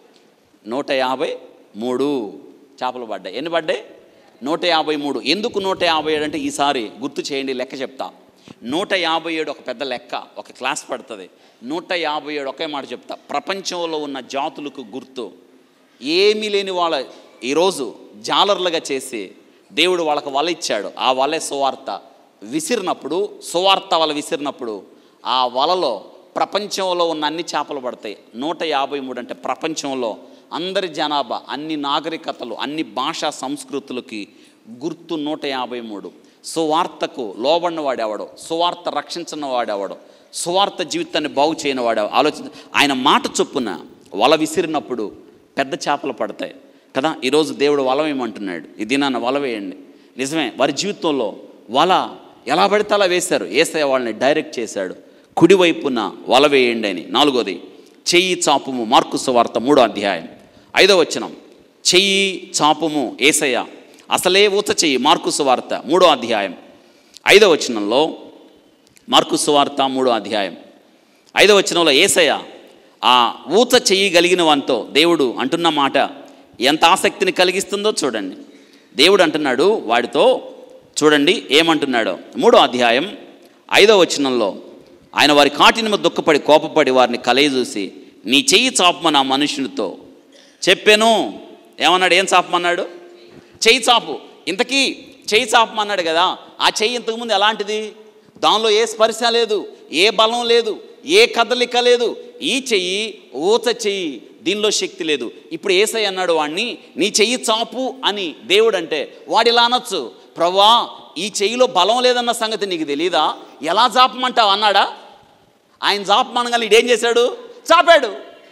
నూట యాభై మూడు చేపలు పడ్డాయి ఎన్ని పడ్డాయి నూట యాభై మూడు ఎందుకు నూట యాభై ఏడు అంటే ఈసారి గుర్తు చేయండి లెక్క చెప్తా నూట యాభై ఏడు ఒక పెద్ద లెక్క ఒక క్లాస్ పడుతుంది నూట యాభై ఏడు ఒకే మాట చెప్తా ప్రపంచంలో ఉన్న జాతులకు గుర్తు ఏమీ లేని వాళ్ళ ఈరోజు జాలర్లుగా చేసి దేవుడు వాళ్ళకి వల ఇచ్చాడు ఆ వలే సువార్త విసిరినప్పుడు సువార్త వల విసిరినప్పుడు ఆ వలలో ప్రపంచంలో ఉన్న అన్ని చేపలు పడతాయి నూట యాభై మూడు అంటే ప్రపంచంలో అందరి జనాభా అన్ని నాగరికతలు అన్ని భాషా సంస్కృతులకి గుర్తు నూట యాభై మూడు సువార్తకు లోబడిన వాడెవడో సువార్త రక్షించిన వాడెవడో సువార్త జీవితాన్ని బాగు చేయని వాడు ఆలోచన ఆయన మాట చొప్పున వల విసిరినప్పుడు పెద్ద చేపలు పడతాయి కదా ఈరోజు దేవుడు వల వేయమంటున్నాడు ఈ దినాన్ని వల వేయండి నిజమే వారి జీవితంలో వల ఎలా పడితే అలా వేశారు ఏసయ్య వాళ్ళని డైరెక్ట్ చేశాడు కుడివైపున వల వేయండి అని నాలుగోది చెయ్యి చాపుము మార్కు సువార్త మూడో అధ్యాయం ఐదో వచనం చెయ్యి చాపుము ఏసయ్య అసలే ఊత చెయ్యి మార్కు సువార్త మూడో అధ్యాయం ఐదో వచనంలో మార్కు సువార్త మూడో అధ్యాయం ఐదో వచనంలో ఏసయ్య ఆ ఊత చెయ్యగలిగిన వానితో దేవుడు అంటున్న మాట ఎంత ఆసక్తిని కలిగిస్తుందో చూడండి దేవుడు అంటున్నాడు వాడితో చూడండి ఏమంటున్నాడో మూడో అధ్యాయం ఐదో వచనంలో ఆయన వారి కాటిని మీద దుఃఖపడి కోపపడి వారిని కలయి నీ చెయ్యి చాపమని ఆ మనుషునితో చెప్పాను ఏమన్నాడు ఏం చాపమన్నాడు చెయ్యి చాపు ఇంతకీ చెయ్యి చాపమన్నాడు కదా ఆ చెయ్యి ఇంతకుముందు ఎలాంటిది దానిలో ఏ స్పర్శ లేదు ఏ బలం లేదు ఏ కదలిక లేదు ఈ చెయ్యి ఊత చెయ్యి దీనిలో శక్తి లేదు ఇప్పుడు ఏసై అన్నాడు వాడిని నీ చెయ్యి చాపు అని దేవుడు అంటే వాడు ఇలా అనొచ్చు ప్రవ్వా ఈ చెయ్యిలో బలం లేదన్న సంగతి నీకు తెలీదా ఎలా చాపమంటావు అన్నాడా ఆయన చాపమనగానే ఇడేం చేశాడు చాపాడు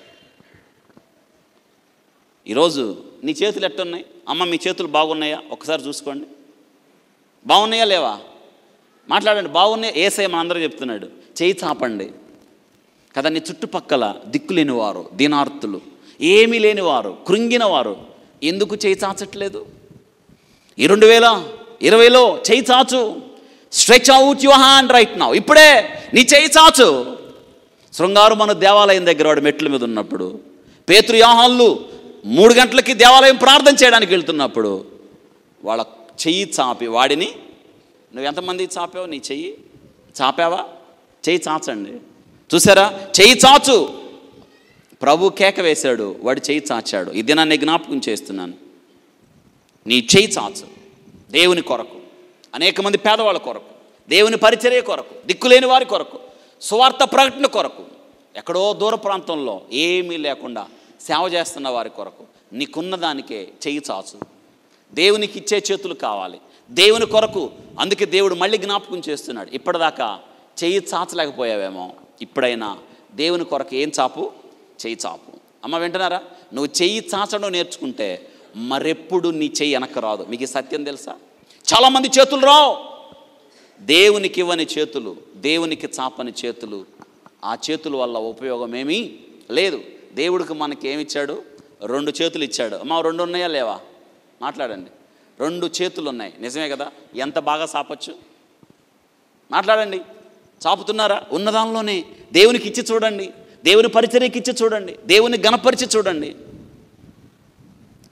ఈరోజు నీ చేతులు ఎట్టున్నాయి అమ్మ మీ చేతులు బాగున్నాయా ఒకసారి చూసుకోండి బాగున్నాయా లేవా మాట్లాడండి బాగున్నాయి ఏసై మన అందరూ చెప్తున్నాడు చేయి చాపండి కదా నీ చుట్టుపక్కల దిక్కులేని వారు దీనార్తులు ఏమీ లేనివారు కృంగిన ఎందుకు చేయి చాచట్లేదు ఈ రెండు వేల ఇరవైలో చేయి చాచు stretch out your hand right now ఇప్పుడే నీ చేయి చాచు శృంగారు మన దేవాలయం దగ్గర వాడు మెట్ల మీద ఉన్నప్పుడు పేతృ యాహాళ్ళు మూడు గంటలకి దేవాలయం ప్రార్థన చేయడానికి వెళ్తున్నప్పుడు వాళ్ళ చెయ్యి చాపి వాడిని నువ్వు ఎంతమంది చాపావు నీ చెయ్యి చాపావా చెయ్యి చాచండి చూసారా చెయ్యి చాచు ప్రభు కేక వేశాడు వాడు చెయ్యి చాచాడు ఈ దినాన్ని జ్ఞాపకం చేస్తున్నాను నీ చెయ్యి చాచు దేవుని కొరకు అనేక మంది పేదవాళ్ళ కొరకు దేవుని పరిచర్య కొరకు దిక్కులేని వారి కొరకు సువార్త ప్రకటన కొరకు ఎక్కడో దూర ప్రాంతంలో ఏమీ లేకుండా సేవ చేస్తున్న వారి కొరకు నీకున్న దానికే చెయ్యి చాచు దేవునికి ఇచ్చే చేతులు కావాలి దేవుని కొరకు అందుకే దేవుడు మళ్ళీ జ్ఞాపకం చేస్తున్నాడు ఇప్పటిదాకా చెయ్యి చాచలేకపోయావేమో ఇప్పుడైనా దేవుని కొరకు ఏం చాపు చెయ్యి చాపు అమ్మ వింటున్నారా నువ్వు చెయ్యి చాచడం నేర్చుకుంటే మరెప్పుడు నీ చెయ్యి వెనక్కి రాదు మీకు ఈ సత్యం తెలుసా చాలామంది చేతులు రావు దేవునికి ఇవ్వని చేతులు దేవునికి చాపని చేతులు ఆ చేతుల వల్ల ఉపయోగం ఏమీ లేదు దేవుడికి మనకి ఏమి ఇచ్చాడు రెండు చేతులు ఇచ్చాడు అమ్మ రెండు ఉన్నాయా లేవా మాట్లాడండి రెండు చేతులు ఉన్నాయి నిజమే కదా ఎంత బాగా చాపచ్చు మాట్లాడండి చాపుతున్నారా ఉన్నదానిలోనే దేవునికి ఇచ్చి చూడండి దేవుని పరిచర్యకి ఇచ్చి చూడండి దేవుని గణపరిచి చూడండి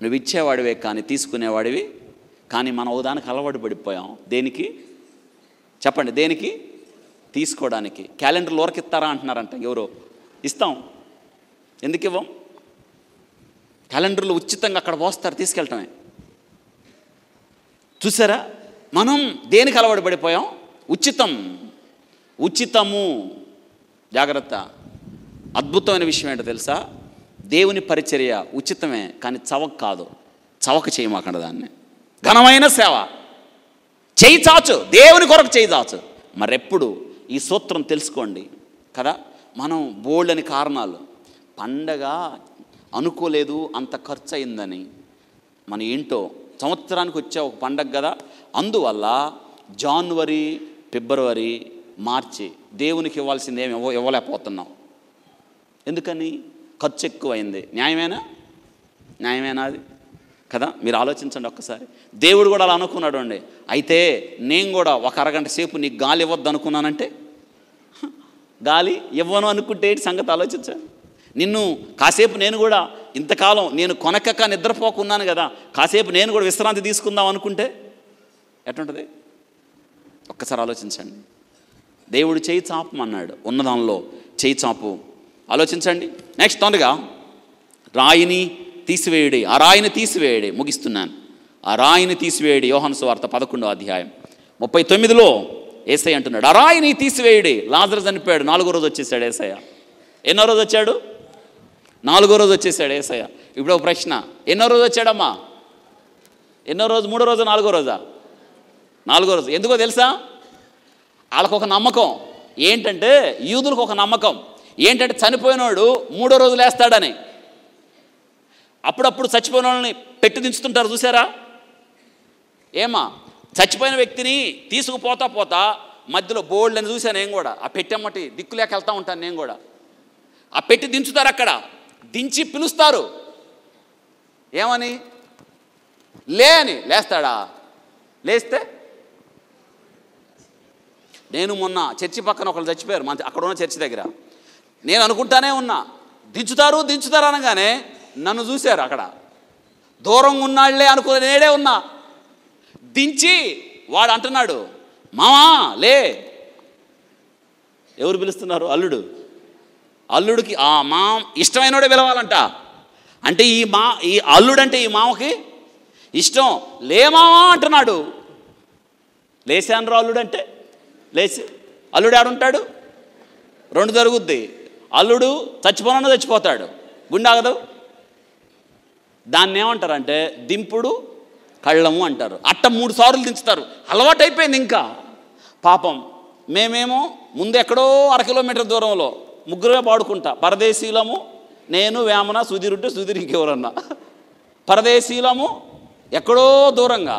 నువ్వు ఇచ్చేవాడివే కానీ తీసుకునేవాడివి కానీ మనం ఒకదానికి అలవాటు పడిపోయాం దేనికి చెప్పండి దేనికి తీసుకోవడానికి క్యాలెండర్లు ఓరకిస్తారా అంటున్నారంట ఎవరో ఇస్తాం ఎందుకు ఇవ్వం క్యాలెండర్లు ఉచితంగా అక్కడ పోస్తారు తీసుకెళ్ళటమే చూసారా మనం దేనికి అలవాటు పడిపోయాం ఉచితం ఉచితము జాగ్రత్త అద్భుతమైన విషయం ఏంటో తెలుసా దేవుని పరిచర్య ఉచితమే కానీ చవక కాదు చవక చేయమాకండి దాన్ని ఘనమైన సేవ చేయి చాచు దేవుని కొరకు చేయి చాచు మరెప్పుడు ఈ సూత్రం తెలుసుకోండి కదా మనం బోల్డని కారణాలు పండగ అనుకోలేదు అంత ఖర్చు అయిందని మన ఏంటో సంవత్సరానికి వచ్చే ఒక పండగ కదా అందువల్ల జాన్వరి ఫిబ్రవరి మార్చి దేవునికి ఇవ్వాల్సింది ఏమి ఇవ్వ ఇవ్వలేకపోతున్నాం ఎందుకని ఖర్చు ఎక్కువైంది న్యాయమేనా న్యాయమేనా అది కదా మీరు ఆలోచించండి ఒక్కసారి దేవుడు కూడా అలా అనుకున్నాడు అండి అయితే నేను కూడా ఒక అరగంట సేపు నీకు గాలి ఇవ్వద్దు అనుకున్నానంటే హ, గాలి ఇవ్వను అనుకుంటే ఏంటి సంగతి ఆలోచించండి నిన్ను కాసేపు నేను కూడా ఇంతకాలం నేను కొనకక నిద్రపోకున్నాను కదా కాసేపు నేను కూడా విశ్రాంతి తీసుకుందాం అనుకుంటే ఎట్లుంటుంది ఒక్కసారి ఆలోచించండి దేవుడు చేయి చాపమన్నాడు ఉన్నదానిలో చేయి చాపు ఆలోచించండి నెక్స్ట్ తొందరగా రాయిని తీసివేయడి ఆ రాయిని తీసివేయడి ముగిస్తున్నాను ఆ రాయిని తీసివేయడి యోహాను సువార్త పదకొండో అధ్యాయం ముప్పై తొమ్మిదిలో ఏసై అంటున్నాడు ఆ రాయిని తీసివేయడి లాజరు చనిపోయాడు నాలుగో రోజు వచ్చేసాడు ఏసయ్య ఎన్నో రోజు వచ్చాడు నాలుగో రోజు వచ్చేసాడు ఏసయ్య ఇప్పుడు ఒక ప్రశ్న ఎన్నో రోజు వచ్చాడమ్మా ఎన్నో రోజు మూడో రోజు నాలుగో రోజా నాలుగో రోజు ఎందుకో తెలుసా వాళ్ళకు ఒక నమ్మకం ఏంటంటే యూదులకు ఒక నమ్మకం ఏంటంటే చనిపోయినవాడు మూడో రోజు లేస్తాడని అప్పుడప్పుడు చచ్చిపోయిన వాళ్ళని పెట్టి దించుతుంటారు చూసారా ఏమా చచ్చిపోయిన వ్యక్తిని తీసుకుపోతా పోతా మధ్యలో బోల్డ్ అని చూశాను నేను కూడా ఆ పెట్టెమ్మటి దిక్కులేక వెళ్తా ఉంటాను నేను కూడా ఆ పెట్టి దించుతారు అక్కడ దించి పిలుస్తారు ఏమని లే అని లేస్తాడా లేస్తే నేను మొన్న చర్చి పక్కన ఒకళ్ళు చచ్చిపోయారు మన అక్కడ ఉన్న చర్చి దగ్గర నేను అనుకుంటానే ఉన్నా దించుతారు దించుతారు అనగానే నన్ను చూశారు అక్కడ దూరంగా ఉన్నాళ్లే అనుకుని నేడే ఉన్నా దించి వాడు అంటున్నాడు మామా లే ఎవరు పిలుస్తున్నారు అల్లుడు అల్లుడికి ఆ మా ఇష్టమైనోడే పిలవాలంట అంటే ఈ మా ఈ అల్లుడంటే ఈ మామకి ఇష్టం లే మామా అంటున్నాడు లేచాను రా అల్లుడు అంటే లేచి అల్లుడు ఆడుంటాడు రెండు జరుగుద్ది అల్లుడు చచ్చిపోనన్నా చచ్చిపోతాడు గుండాగదు దాన్ని ఏమంటారంటే దింపుడు కళ్ళము అంటారు అట్ట మూడు సార్లు దించుతారు అలవాటు అయిపోయింది ఇంకా పాపం మేమేమో ముందు ఎక్కడో అర కిలోమీటర్ దూరంలో ముగ్గురే పాడుకుంటా పరదేశీలము నేను వేమన సుధీర్ ఉంటే సుధీర్ ఇంకెవరన్నా పరదేశీలము ఎక్కడో దూరంగా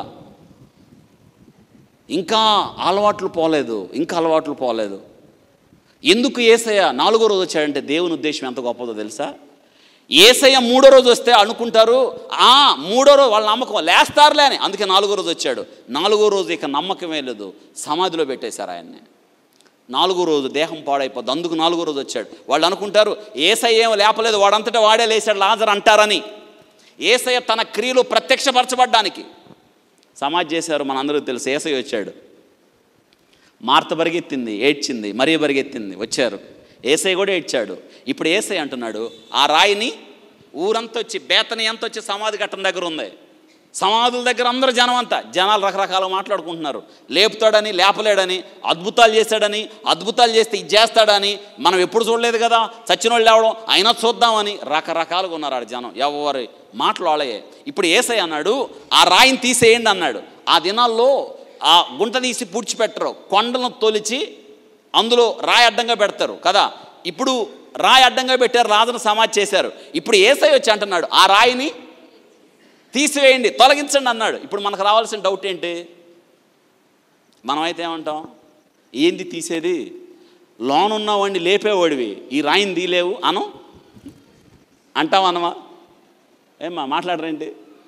ఇంకా అలవాట్లు పోలేదు ఇంకా అలవాట్లు పోలేదు ఎందుకు ఏసయ్య నాలుగో రోజు వచ్చాడంటే దేవుని ఉద్దేశం ఎంత గొప్పదో తెలుసా ఏసయ్య మూడో రోజు వస్తే అనుకుంటారు ఆ మూడో రోజు వాళ్ళ నమ్మకం లేస్తారులే అని అందుకే నాలుగో రోజు వచ్చాడు నాలుగో రోజు ఇక నమ్మకమే లేదు సమాధిలో పెట్టేశారు ఆయన్ని నాలుగో రోజు దేహం పాడైపోద్ది అందుకు నాలుగో రోజు వచ్చాడు వాళ్ళు అనుకుంటారు ఏసయ్య ఏం లేపలేదు వాడంతటా వాడే లేచాడు లాజర్ అంటారని ఏసయ్య తన క్రియలు ప్రత్యక్షపరచబడ్డానికి సమాజ్ చేశారు మనందరికీ తెలుసు ఏసయ్య వచ్చాడు మార్త బరిగెత్తింది ఏడ్చింది మరీ బరిగెత్తింది వచ్చారు ఏసై కూడా ఏడ్చాడు ఇప్పుడు ఏసై అంటున్నాడు ఆ రాయిని ఊరంతా వచ్చి బేతని ఎంత వచ్చి సమాధి ఘట్టం దగ్గర ఉంది సమాధుల దగ్గర అందరూ జనం అంతా జనాలు రకరకాల మాట్లాడుకుంటున్నారు లేపుతాడని లేపలేడని అద్భుతాలు చేశాడని అద్భుతాలు చేస్తే ఇది చేస్తాడని మనం ఎప్పుడు చూడలేదు కదా చచ్చిన వాళ్ళు లేవడం అయినా చూద్దామని రకరకాలుగా ఉన్నారు ఆడ జనం ఎవరి మాటలు వాళ్ళయే ఇప్పుడు ఏసై అన్నాడు ఆ రాయిని తీసేయండి అన్నాడు ఆ దినాల్లో ఆ గుంట తీసి పూడ్చిపెట్టరు కొండలను తొలిచి అందులో రాయి అడ్డంగా పెడతారు కదా ఇప్పుడు రాయి అడ్డంగా పెట్టారు రాజును సమాధి చేశారు ఇప్పుడు ఏసై వచ్చి అంటున్నాడు ఆ రాయిని తీసివేయండి తొలగించండి అన్నాడు ఇప్పుడు మనకు రావాల్సిన డౌట్ ఏంటి మనమైతే ఏమంటాం ఏంది తీసేది లోన్ ఉన్నవాడిని లేపేవాడివి ఈ రాయిని తీలేవు అనం అంటాం అనమా ఏమ్మా మాట్లాడరేంటి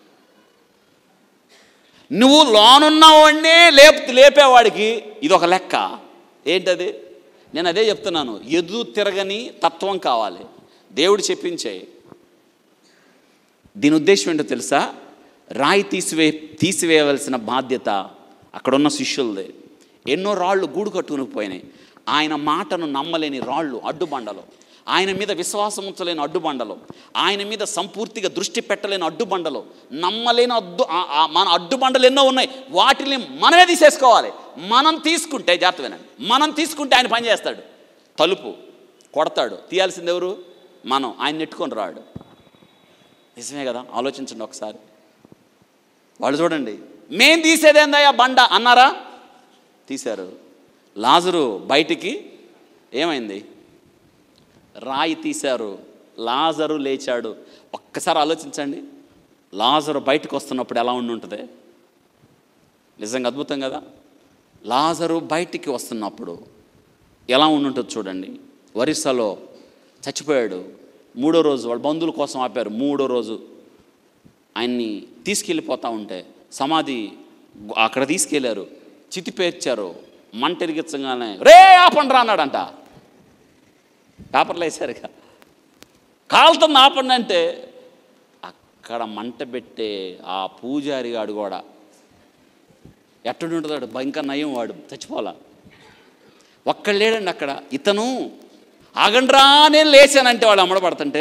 నువ్వు లోనున్నవాడినే లేపు లేపేవాడికి ఇది ఒక లెక్క ఏంటది నేను అదే చెప్తున్నాను ఎదు తిరగని తత్వం కావాలి దేవుడు చెప్పించే దీని ఉద్దేశం ఏంటో తెలుసా రాయి తీసివే తీసివేయవలసిన బాధ్యత అక్కడున్న శిష్యులదే ఎన్నో రాళ్ళు గూడు కట్టుకుని పోయినాయి ఆయన మాటను నమ్మలేని రాళ్ళు అడ్డుబండలు ఆయన మీద విశ్వాసం ఉంచలేని అడ్డుబండలు ఆయన మీద సంపూర్తిగా దృష్టి పెట్టలేని అడ్డుబండలు నమ్మలేని అడ్డు ఆ- ఆ మన అడ్డుబండలు ఎన్నో ఉన్నాయి వాటిని మనమే తీసేసుకోవాలి మనం తీసుకుంటే జాగ్రత్త వినండి మనం తీసుకుంటే ఆయన పని చేస్తాడు తలుపు కొడతాడు తీయాల్సింది ఎవరు మనం ఆయన నెట్టుకొని రాడు నిజమే కదా ఆలోచించండి ఒకసారి వాళ్ళు చూడండి మేం తీసేదేందయ్యా బండ అన్నారా తీశారు లాజరు బయటికి ఏమైంది రాయి తీశారు లాజరు లేచాడు ఒక్కసారి ఆలోచించండి లాజరు బయటకు వస్తున్నప్పుడు ఎలా ఉండి ఉంటుంది నిజంగా అద్భుతం కదా లాజరు బయటికి వస్తున్నప్పుడు ఎలా ఉండి ఉంటుంది చూడండి వరిసలో చచ్చిపోయాడు మూడో రోజు వాళ్ళ బంధువుల కోసం ఆపారు మూడో రోజు ఆయన్ని తీసుకెళ్ళిపోతా ఉంటే సమాధి గు- అక్కడ తీసుకెళ్లారు చితి పేర్చారు మంట ఎరిగించగానే రే ఆపండి రా అన్నాడంట పేపర్లు వేశారుగా కాలుతుంది ఆపండి అంటే అక్కడ మంట పెట్టే ఆ పూజారి గాడు కూడా ఎట్టడి ఉంటాడు ఇంకా నయం వాడు చచ్చిపోలా ఒక్కడు లేడండి అక్కడ ఇతను ఆగండ్రా నేను లేచానంటే వాడు అమ్మడపడుతుంటే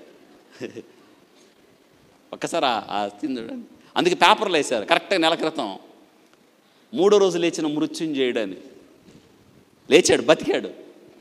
ఒక్కసారి ఆ- ఆ స్థితిని చూడండి అందుకే పేపర్లు వేశారు కరెక్ట్గా నెల క్రితం మూడో రోజు లేచిన మృత్యుంజయుడని లేచాడు బతికాడు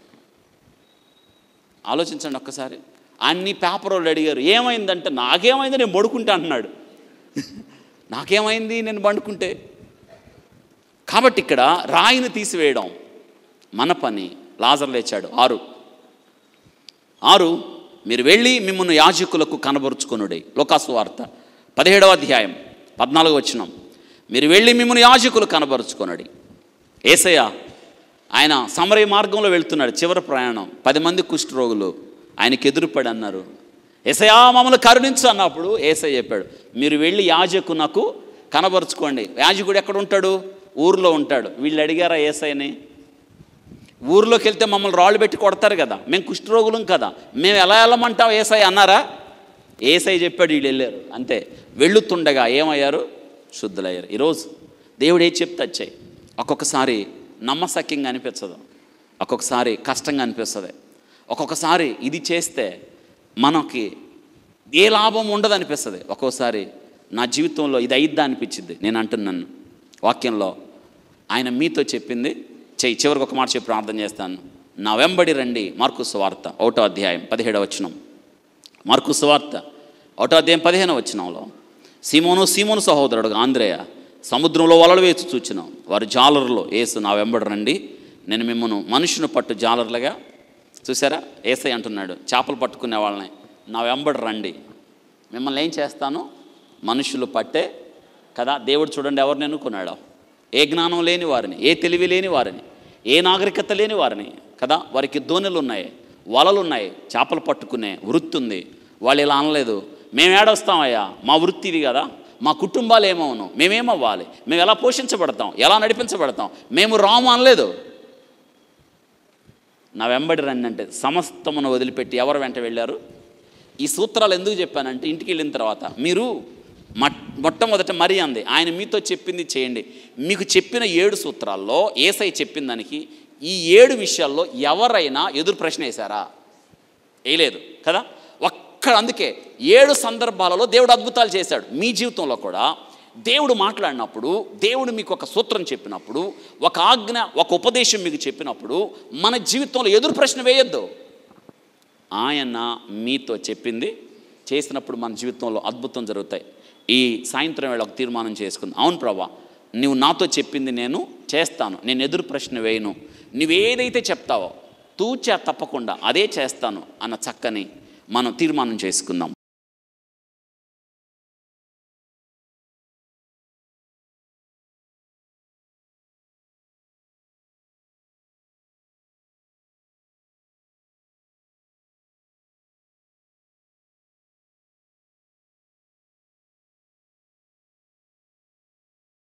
ఆలోచించండి ఒక్కసారి అన్ని పేపర్ వాళ్ళు అడిగారు ఏమైందంటే నాకేమైంది నేను పడుకుంటా అంటున్నాడు నాకేమైంది నేను పండుకుంటే కాబట్టి ఇక్కడ రాయిని తీసివేయడం మన పని లాజర్ లేచాడు ఆరు ఆరు మీరు వెళ్ళి మిమ్మల్ని యాజకులకు కనబరుచుకొనుడి లోకాసు వార్త పదిహేడవ అధ్యాయం పద్నాలుగు వచ్చినాం మీరు వెళ్ళి మిమ్మల్ని యాజకులు కనబరుచుకొనుడి ఏసయ్య ఆయన సమరయ మార్గంలో వెళ్తున్నాడు చివరి ప్రయాణం పది మంది కుష్ఠరోగులు ఆయనకి ఎదురుపడి అన్నారు ఏసయా మమ్మల్ని కరుణించు అన్నప్పుడు ఏసయ్య చెప్పాడు మీరు వెళ్ళి యాజకునకు కనబరుచుకోండి యాజకుడు ఎక్కడ ఉంటాడు ఊర్లో ఉంటాడు వీళ్ళు అడిగారా ఏసయ్యని ఊర్లోకి వెళ్తే మమ్మల్ని రాళ్ళు పెట్టి కొడతారు కదా మేము కుష్ఠరోగులం కదా మేము ఎలా వెళ్ళమంటాం ఏసై అన్నారా ఏసై చెప్పాడు వీళ్ళు వెళ్ళారు అంతే వెళ్ళుతుండగా ఏమయ్యారు శుద్ధులయ్యారు ఈరోజు దేవుడు ఏది చెప్తే వచ్చాయి ఒక్కొక్కసారి నమ్మసక్యంగా అనిపించదు ఒక్కొక్కసారి కష్టంగా అనిపిస్తుంది ఒక్కొక్కసారి ఇది చేస్తే మనకి ఏ లాభం ఉండదు అనిపిస్తుంది ఒక్కోసారి నా జీవితంలో ఇది అయిద్దా అనిపించింది నేను అంటున్నాను వాక్యంలో ఆయన మీతో చెప్పింది చెయ్యి చివరికి ఒక మాట చెప్పి ప్రార్థన చేస్తాను నా వెంబడి రండి మార్కు సువార్త ఒకటో అధ్యాయం పదిహేడవ వచనం మార్కు సువార్త ఒకటో అధ్యాయం పదిహేను వచనంలో సీమోను సీమోను సహోదరుడు ఆంధ్రేయ సముద్రంలో వలలు వేచి చూచినాం వారు జాలరులో ఏసు నా వెంబడి రండి నేను మిమ్మల్ని మనుషుని పట్టు జాలర్లుగా చూసారా ఏసై అంటున్నాడు చేపలు పట్టుకునే వాళ్ళని నా వెంబడి రండి మిమ్మల్ని ఏం చేస్తాను మనుషులు పట్టే కదా దేవుడు చూడండి ఎవరిని ఎన్నుకున్నాడో ఏ జ్ఞానం లేని వారిని ఏ తెలివి లేని వారిని ఏ నాగరికత లేని వారిని కదా వారికి దోణులు ఉన్నాయి వలలు ఉన్నాయి చేపలు పట్టుకునే వృత్తి ఉంది వాళ్ళు ఇలా అనలేదు మేము ఏడొస్తామయ్యా మా వృత్తి ఇది కదా మా కుటుంబాలు ఏమవును మేమేమవ్వాలి మేము ఎలా పోషించబడతాం ఎలా నడిపించబడతాం మేము రాము అనలేదు నా వెంబడి రండి అంటే సమస్తమును వదిలిపెట్టి ఎవరు వెంట వెళ్ళారు ఈ సూత్రాలు ఎందుకు చెప్పానంటే ఇంటికి వెళ్ళిన తర్వాత మీరు మట్ మొట్టమొదట మరీ అంది ఆయన మీతో చెప్పింది చేయండి మీకు చెప్పిన ఏడు సూత్రాల్లో ఏసై చెప్పిన దానికి ఈ ఏడు విషయాల్లో ఎవరైనా ఎదురు ప్రశ్న వేశారా వేయలేదు కదా ఒక్కడ అందుకే ఏడు సందర్భాలలో దేవుడు అద్భుతాలు చేశాడు మీ జీవితంలో కూడా దేవుడు మాట్లాడినప్పుడు దేవుడు మీకు ఒక సూత్రం చెప్పినప్పుడు ఒక ఆజ్ఞ ఒక ఉపదేశం మీకు చెప్పినప్పుడు మన జీవితంలో ఎదురు ప్రశ్న వేయొద్దు ఆయన మీతో చెప్పింది చేసినప్పుడు మన జీవితంలో అద్భుతం జరుగుతాయి ఈ సాయంత్రం వేళ ఒక తీర్మానం చేసుకుంది అవును ప్రభా నువ్వు నాతో చెప్పింది నేను చేస్తాను నేను ఎదురు ప్రశ్న వేయను నువ్వేదైతే చెప్తావో తూచా తప్పకుండా అదే చేస్తాను అన్న చక్కని మనం తీర్మానం చేసుకుందాం